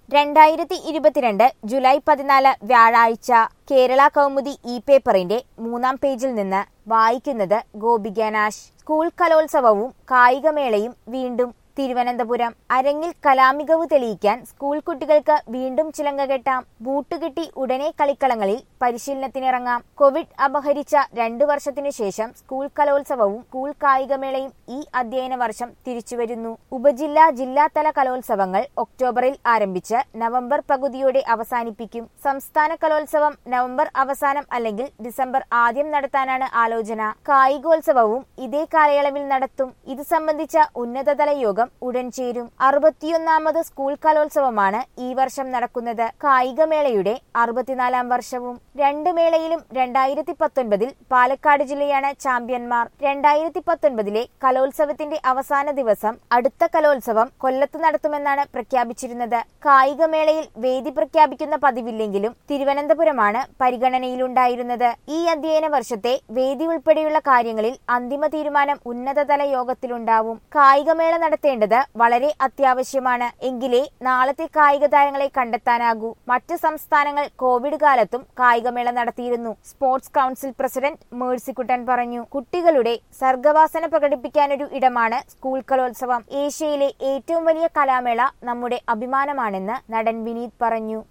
രണ്ടായിരത്തി ഇരുപത്തിരണ്ട് ജൂലൈ പതിനാല് വ്യാഴാഴ്ച കേരള കൗമുദി ഇ പേപ്പറിന്റെ മൂന്നാം പേജിൽ നിന്ന് വായിക്കുന്നത് ഗോപികനാശ് സ്കൂൾ കലോത്സവവും കായികമേളയും വീണ്ടും തിരുവനന്തപുരം അരങ്ങിൽ കലാമികവ് തെളിയിക്കാൻ സ്കൂൾ കുട്ടികൾക്ക് വീണ്ടും ചിലങ്ക കെട്ടാം ബൂട്ടുകെട്ടി ഉടനെ കളിക്കളങ്ങളിൽ പരിശീലനത്തിനിറങ്ങാം കോവിഡ് അപഹരിച്ച രണ്ടു വർഷത്തിനു ശേഷം സ്കൂൾ കലോത്സവവും സ്കൂൾ കായികമേളയും ഈ അധ്യയന വർഷം തിരിച്ചുവരുന്നു ഉപജില്ലാ ജില്ലാതല കലോത്സവങ്ങൾ ഒക്ടോബറിൽ ആരംഭിച്ച് നവംബർ പകുതിയോടെ അവസാനിപ്പിക്കും സംസ്ഥാന കലോത്സവം നവംബർ അവസാനം അല്ലെങ്കിൽ ഡിസംബർ ആദ്യം നടത്താനാണ് ആലോചന കായികോത്സവവും ഇതേ കാലയളവിൽ നടത്തും ഇത് സംബന്ധിച്ച ഉന്നതതല യോഗം ഉടൻ ചേരും അറുപത്തിയൊന്നാമത് സ്കൂൾ കലോത്സവമാണ് ഈ വർഷം നടക്കുന്നത് കായികമേളയുടെ അറുപത്തിനാലാം വർഷവും രണ്ട് മേളയിലും രണ്ടായിരത്തി പത്തൊൻപതിൽ പാലക്കാട് ജില്ലയാണ് ചാമ്പ്യന്മാർ രണ്ടായിരത്തി പത്തൊൻപതിലെ കലോത്സവത്തിന്റെ അവസാന ദിവസം അടുത്ത കലോത്സവം കൊല്ലത്ത് നടത്തുമെന്നാണ് പ്രഖ്യാപിച്ചിരുന്നത് കായികമേളയിൽ വേദി പ്രഖ്യാപിക്കുന്ന പതിവില്ലെങ്കിലും തിരുവനന്തപുരമാണ് പരിഗണനയിലുണ്ടായിരുന്നത് ഈ അധ്യയന വർഷത്തെ വേദി ഉൾപ്പെടെയുള്ള കാര്യങ്ങളിൽ അന്തിമ തീരുമാനം ഉന്നതതല യോഗത്തിലുണ്ടാവും കായികമേള നടത്തേണ്ടത് വളരെ അത്യാവശ്യമാണ് എങ്കിലേ നാളത്തെ കായിക താരങ്ങളെ കണ്ടെത്താനാകൂ മറ്റ് സംസ്ഥാനങ്ങൾ കോവിഡ് കാലത്തും കായികമേള നടത്തിയിരുന്നു സ്പോർട്സ് കൗൺസിൽ പ്രസിഡന്റ് മേഴ്സിക്കുട്ടൻ പറഞ്ഞു കുട്ടികളുടെ സർഗവാസന പ്രകടിപ്പിക്കാനൊരു ഇടമാണ് സ്കൂൾ കലോത്സവം ഏഷ്യയിലെ ഏറ്റവും വലിയ കലാമേള നമ്മുടെ അഭിമാനമാണെന്ന് നടൻ വിനീത് പറഞ്ഞു